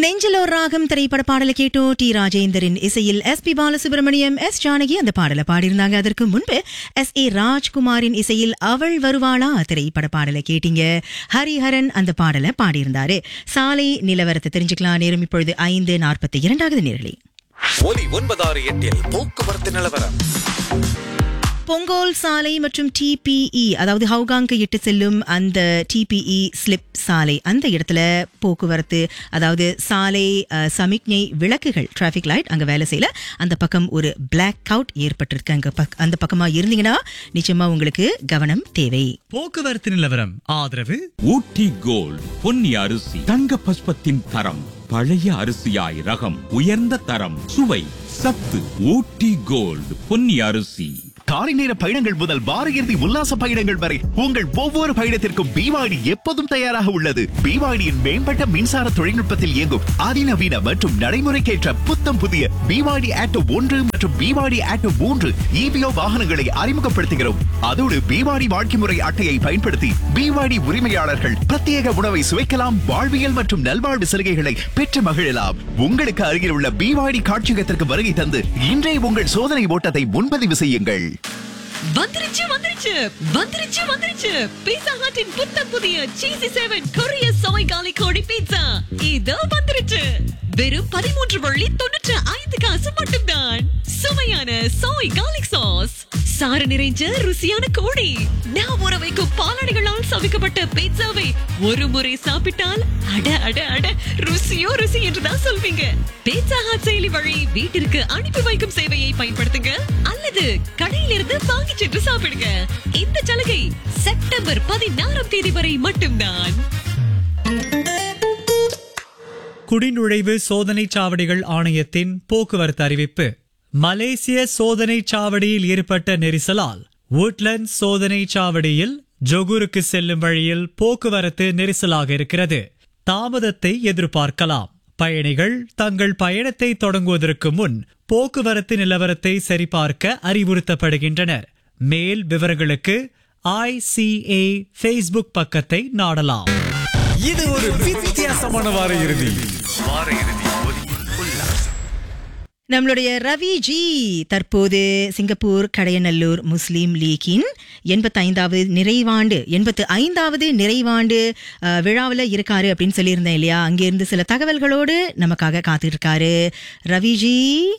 நெஞ்சிலோ ராகம் திரைப்பட பாடலை கேட்டோ டி ராஜேந்தரின் இசையில் S P Balasubrahmanyam S Janaki அந்த பாடலை பாடியிருந்தாங்க அதற்கு முன்பு எஸ் ஏ ராஜ்குமாரின் இசையில் அவள் வருவாளா திரைப்பட பாடலை கேட்டீங்க ஹரிஹரன் அந்த பாடலை பாடியிருந்தாரு சாலை நிலவரத்தை தெரிஞ்சுக்கலாம் நேரம் இப்பொழுது ஐந்து நாற்பத்தி இரண்டாவது நேரலை ஒலி ஒன்பதாறு எட்டில் போக்குவரத்து நிலவரம் பொங்கோல் சாலை மற்றும் டிபிஇ அதாவது ஹவுகாங்கு இட்டு செல்லும் அந்த டிபிஇ ஸ்லிப் சாலை அந்த இடத்துல போக்குவரத்து அதாவது சாலை அஹ், சமிக்ஞை விளக்குகள் டிராஃபிக் லைட் அங்க வேலை செய்யல அந்த பக்கம் ஒரு பிளாக் அவுட் ஏற்பட்டிருக்கு அங்க பக்- அந்த பக்கமா இருந்தீங்கன்னா நிச்சயமா உங்களுக்கு கவனம் தேவை போக்குவரத்து நிலவரம் ஆதரவு ஊட்டி கோல்ட் பொன்னி அரிசி தங்க பஸ்பத்தின் தரம் பழைய அரிசியாய் ரகம் உயர்ந்த தரம் சுவை சத்து ஊட்டி கோல்ட் பொன்னி அரிசி காலை நேர பயணங்கள் முதல் வார இறுதி உல்லாச பயணங்கள் வரை உங்கள் ஒவ்வொரு பயணத்திற்கும் பிவாடி எப்போதும் தயாராக உள்ளது பிவாடியின் மேம்பட்ட மின்சார தொழில்நுட்பத்தில் இயங்கும் அதிநவீன மற்றும் நடைமுறைக்கேற்ற புத்தம் புதிய பிவாடி ஆட்டோ ஒன்று மற்றும் பிவாடி ஆட்டோ மூன்று இபிஓ வாகனங்களை அறிமுகப்படுத்துகிறோம் அதோடு பிவாடி வாழ்க்கை முறை அட்டையை பயன்படுத்தி பிவாடி உரிமையாளர்கள் பிரத்யேக உணவை சுவைக்கலாம் வாழ்வியல் மற்றும் நல்வாழ்வு சலுகைகளை பெற்று மகிழலாம் உங்களுக்கு அருகில் உள்ள பிவாடி காட்சியகத்திற்கு வருகை தந்து இன்றே உங்கள் சோதனை ஓட்டத்தை முன்பதிவு செய்யுங்கள் வந்துருச்சு வந்துருச்சு வந்துருச்சு வந்துருச்சு பீட்சா ஹட்டின் புத்தம் புதிய சீசி செவன் கொரிய சோய் காலி கோழி பீட்சா இதோ வந்துருச்சு வெறும் பதிமூன்று வள்ளி தொண்ணூற்று ஐந்து காசு மட்டும்தான் சுவையான சோய் காலிக் சாஸ் சாறு நிறைஞ்ச ருசியான கோழி நான் ஊற வைக்கும் பாலாடைகளால் சமைக்கப்பட்ட பீட்சாவை ஒரு முறை சாப்பிட்டால் அட அட அட ருசியோ ருசி என்றுதான் சொல்வீங்க பீட்சா ஹாட் செயலி வழி வீட்டிற்கு அனுப்பி வைக்கும் சேவையை பயன்படுத்துங்க அல்லது கடையிலிருந்து வாங்கி சென்று சாப்பிடுங்க இந்த சலுகை செப்டம்பர் பதினாறாம் தேதி வரை மட்டும்தான் குடிநுழைவு சோதனை சாவடிகள் ஆணையத்தின் போக்குவரத்து அறிவிப்பு மலேசிய சோதனை சாவடியில் ஏற்பட்ட நெரிசலால் woodlands சோதனை சாவடியில் ஜொகூருக்கு செல்லும் வழியில் போக்குவரத்து நெரிசலாக இருக்கிறது தாமதத்தை எதிர்பார்க்கலாம் பயணிகள் தங்கள் பயணத்தை தொடங்குவதற்கு முன் போக்குவரத்து நிலவரத்தை சரிபார்க்க அறிவுறுத்தப்படுகின்றனர் மேல் விவரங்களுக்கு ஐசிஏ ஃபேஸ்புக் பக்கத்தை நாடலாம் இது ஒரு வித்தியாசமான வார இறுதி வார இறுதி ஒலி உல்லாசம் நம்மளுடைய ரவி ஜி தற்போது சிங்கப்பூர் கடையநல்லூர் முஸ்லீம் லீக்கின் எண்பத்தைந்தாவது நிறைவாண்டு எண்பத்து ஐந்தாவது நிறைவாண்டு அஹ், விழாவுல இருக்காரு அப்படின்னு சொல்லியிருந்தேன் இல்லையா அங்கிருந்து சில தகவல்களோடு நமக்காக காத்துட்டு இருக்காரு ரவிஜி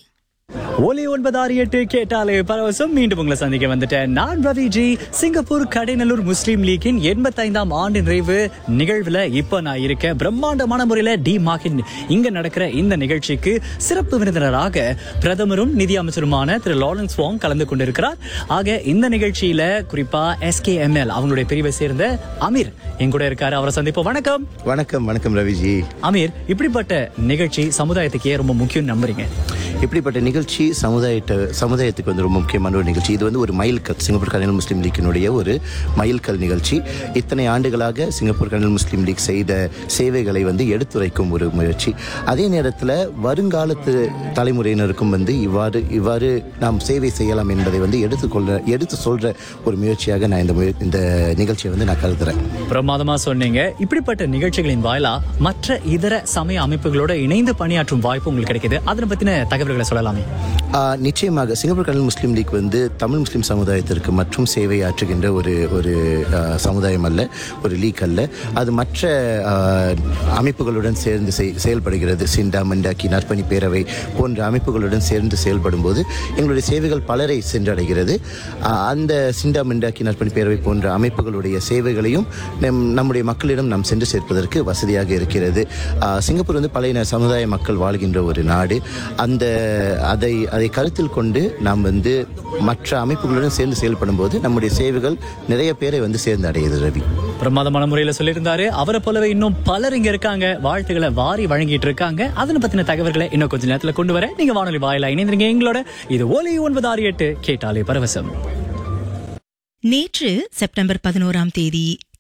ஒலி ஒன்பது ஆறு எட்டு கேட்டாலே பரவசம் மீண்டும் உங்களை சந்திக்க வந்துட்டேன் நான் ரவி ஜி சிங்கப்பூர் கடைநல்லூர் முஸ்லீம் லீக்கின் எண்பத்தைந்தாம் ஆண்டு நிறைவு நிகழ்வுல இப்ப நான் இருக்கேன் பிரம்மாண்டமான முறையில டி மாகின் இங்க நடக்கிற இந்த நிகழ்ச்சிக்கு சிறப்பு விருந்தினராக பிரதமரும் நிதி அமைச்சருமான திரு லாரன்ஸ் வாங் கலந்து கொண்டிருக்கிறார் ஆக இந்த நிகழ்ச்சியில குறிப்பா எஸ்கேஎம்எல் அவங்களுடைய பிரிவை சேர்ந்த அமீர் என் கூட இருக்காரு அவரை சந்திப்போம் வணக்கம் வணக்கம் வணக்கம் ரவிஜி அமீர் இப்படிப்பட்ட நிகழ்ச்சி சமுதாயத்துக்கு ஏன் ரொம்ப முக்கியம் நம்புறீங்க இப்படிப்பட்ட நிகழ்ச்சி சமுதாயத்தை சமுதாயத்துக்கு வந்து ரொம்ப முக்கியமான ஒரு நிகழ்ச்சி இது வந்து ஒரு மைல்கல் சிங்கப்பூர் கர்னல் முஸ்லீம் லீக்கினுடைய ஒரு மைல்கல் நிகழ்ச்சி இத்தனை ஆண்டுகளாக சிங்கப்பூர் கர்னல் முஸ்லீம் லீக் செய்த சேவைகளை வந்து எடுத்துரைக்கும் ஒரு முயற்சி அதே நேரத்தில் வருங்காலத்து தலைமுறையினருக்கும் வந்து இவ்வாறு இவ்வாறு நாம் சேவை செய்யலாம் என்பதை வந்து எடுத்துக்கொள்ள எடுத்து சொல்ற ஒரு முயற்சியாக நான் இந்த முய- இந்த நிகழ்ச்சியை வந்து நான் கருதுறேன் பிரமாதமா சொன்னீங்க இப்படிப்பட்ட நிகழ்ச்சிகளின் வாயிலா மற்ற இதர சமய அமைப்புகளோட இணைந்து பணியாற்றும் வாய்ப்பு உங்களுக்கு கிடைக்குது அதனை பத்தின தகவல்களை சொல்லலாமே ஆஹ் நிச்சயமாக சிங்கப்பூர் கடல் முஸ்லீம் லீக் வந்து தமிழ் முஸ்லீம் சமுதாயத்திற்கு மற்றும் சேவை ஆற்றுகின்ற ஒரு ஒரு ஆஹ், சமுதாயம் அல்ல ஒரு லீக் அல்ல அது மற்ற ஆஹ், அமைப்புகளுடன் சேர்ந்து செய்- செயல்படுகிறது சிண்டா மண்டாக்கி நற்பணி பேரவை போன்ற அமைப்புகளுடன் சேர்ந்து செயல்படும் போது எங்களுடைய சேவைகள் பலரை சென்றடைகிறது ஆஹ், அந்த சிண்டா மண்டாக்கி நற்பணி பேரவை போன்ற அமைப்புகளுடைய சேவைகளையும் நம் நம்முடைய மக்களிடம் நாம் சென்று சேர்ப்பதற்கு வசதியாக இருக்கிறது ஆஹ், சிங்கப்பூர் வந்து பழைய சமுதாய மக்கள் வாழ்கின்ற ஒரு நாடு அந்த அதை அதை கருத்தில் கொண்டு நாம் வந்து மற்ற அமைப்புகளுடன் சேர்ந்து செயல்படும் போது நம்முடைய சேவைகள் நிறைய பேரை வந்து சேர்ந்து அடையுது ரவி பிரமாதமான முறையில சொல்லியிருந்தாரு அவரை போலவே இன்னும் பலர் இங்க இருக்காங்க வாழ்த்துக்களை வாரி வழங்கிட்டு இருக்காங்க அதனை பத்தின தகவல்களை இன்னும் கொஞ்ச நேரத்துல கொண்டு வர நீங்க வானொலி வாயிலா இணைந்திருங்க எங்களோட இது ஒலி ஒன்பது ஆறு எட்டு கேட்டாலே பரவசம் நேற்று செப்டம்பர் பதினோராம் தேதி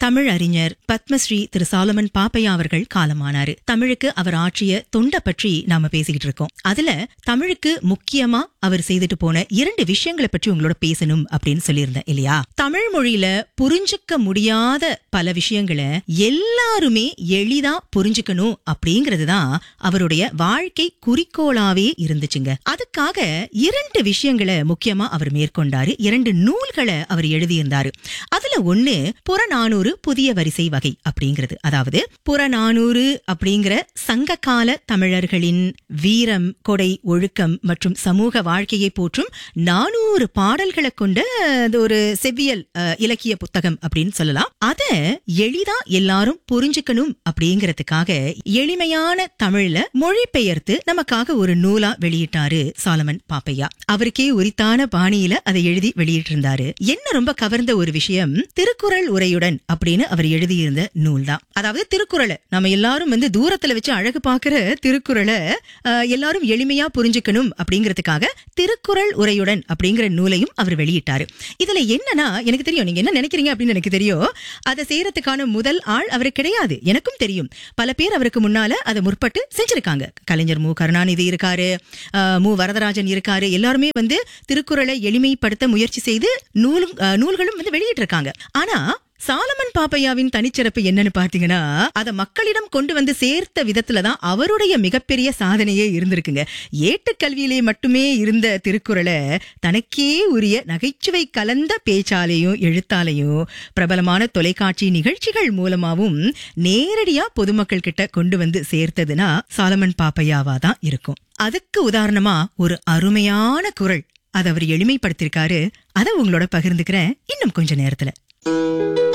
தமிழ் அறிஞர் பத்மஸ்ரீ திரு சாலமன் பாப்பையா அவர்கள் காலமானாரு தமிழுக்கு அவர் ஆற்றிய தொண்டை பற்றி நாம பேசிக்கிட்டு இருக்கோம் அதுல தமிழுக்கு முக்கியமா அவர் செய்துட்டு போன இரண்டு விஷயங்களை பற்றி உங்களோட பேசணும் அப்படின்னு சொல்லியிருந்தேன் இல்லையா தமிழ் மொழியில புரிஞ்சுக்க முடியாத பல விஷயங்களை எல்லாருமே எளிதா புரிஞ்சுக்கணும் அப்படிங்கிறது தான் அவருடைய வாழ்க்கை குறிக்கோளாவே இருந்துச்சுங்க அதுக்காக இரண்டு விஷயங்களை முக்கியமா அவர் மேற்கொண்டாரு இரண்டு நூல்களை அவர் எழுதியிருந்தாரு அதுல ஒண்ணு புறநானூறு புதிய வரிசை வகை அப்படிங்கிறது அதாவது புறநானூறு அப்படிங்கிற சங்ககால தமிழர்களின் வீரம் கொடை ஒழுக்கம் மற்றும் சமூக வாழ்க்கையை போற்றும் நானூறு பாடல்களை கொண்ட அது ஒரு செவ்வியல் அஹ், இலக்கிய புத்தகம் அப்படின்னு சொல்லலாம் அத எளிதா எல்லாரும் புரிஞ்சுக்கணும் அப்படிங்கறதுக்காக எளிமையான தமிழ்ல மொழிபெயர்த்து நமக்காக ஒரு நூலா வெளியிட்டாரு சாலமன் பாப்பையா அவருக்கே உரித்தான பாணியில அதை எழுதி வெளியிட்டிருந்தாரு என்ன ரொம்ப கவர்ந்த ஒரு விஷயம் திருக்குறள் உரையுடன் அப்படின்னு அவர் எழுதியிருந்த நூல் தான் அதாவது திருக்குறளை நம்ம எல்லாரும் வந்து தூரத்துல வச்சு அழகு பார்க்கிற திருக்குறளை அஹ், எல்லாரும் எளிமையா புரிஞ்சுக்கணும் அப்படிங்கிறதுக்காக திருக்குறள் உரையுடன் அப்படிங்கிற நூலையும் அவர் வெளியிட்டாரு இதுல என்னன்னா எனக்கு தெரியும் நீங்க என்ன நினைக்கிறீங்க அப்படின்னு எனக்கு தெரியும் அதை செய்யறதுக்கான முதல் ஆள் அவர் கிடையாது எனக்கும் தெரியும் பல பேர் அவருக்கு முன்னால அதை முற்பட்டு செஞ்சிருக்காங்க கலைஞர் மு கருணாநிதி இருக்காரு அஹ், மு வரதராஜன் இருக்காரு எல்லாருமே வந்து திருக்குறளை எளிமைப்படுத்த முயற்சி செய்து நூலும் அஹ், நூல்களும் வந்து வெளியிட்டு இருக்காங்க ஆனா சாலமன் பாப்பையாவின் தனிச்சிறப்பு என்னன்னு பாத்தீங்கன்னா அத மக்களிடம் கொண்டு வந்து சேர்த்த விதத்துல தான் அவருடைய மிகப்பெரிய சாதனையே இருந்திருக்குங்க ஏட்டுக்கல்வியிலே மட்டுமே இருந்த திருக்குறளை தனக்கே உரிய நகைச்சுவை கலந்த பேச்சாலையும் எழுத்தாலையும் பிரபலமான தொலைக்காட்சி நிகழ்ச்சிகள் மூலமாவும் நேரடியா பொதுமக்கள் கிட்ட கொண்டு வந்து சேர்த்ததுன்னா சாலமன் பாப்பையாவா தான் இருக்கும் அதுக்கு உதாரணமா ஒரு அருமையான குரல் அதை அவர் எளிமைப்படுத்திருக்காரு அதை உங்களோட பகிர்ந்துக்கிறேன் இன்னும் கொஞ்ச நேரத்துல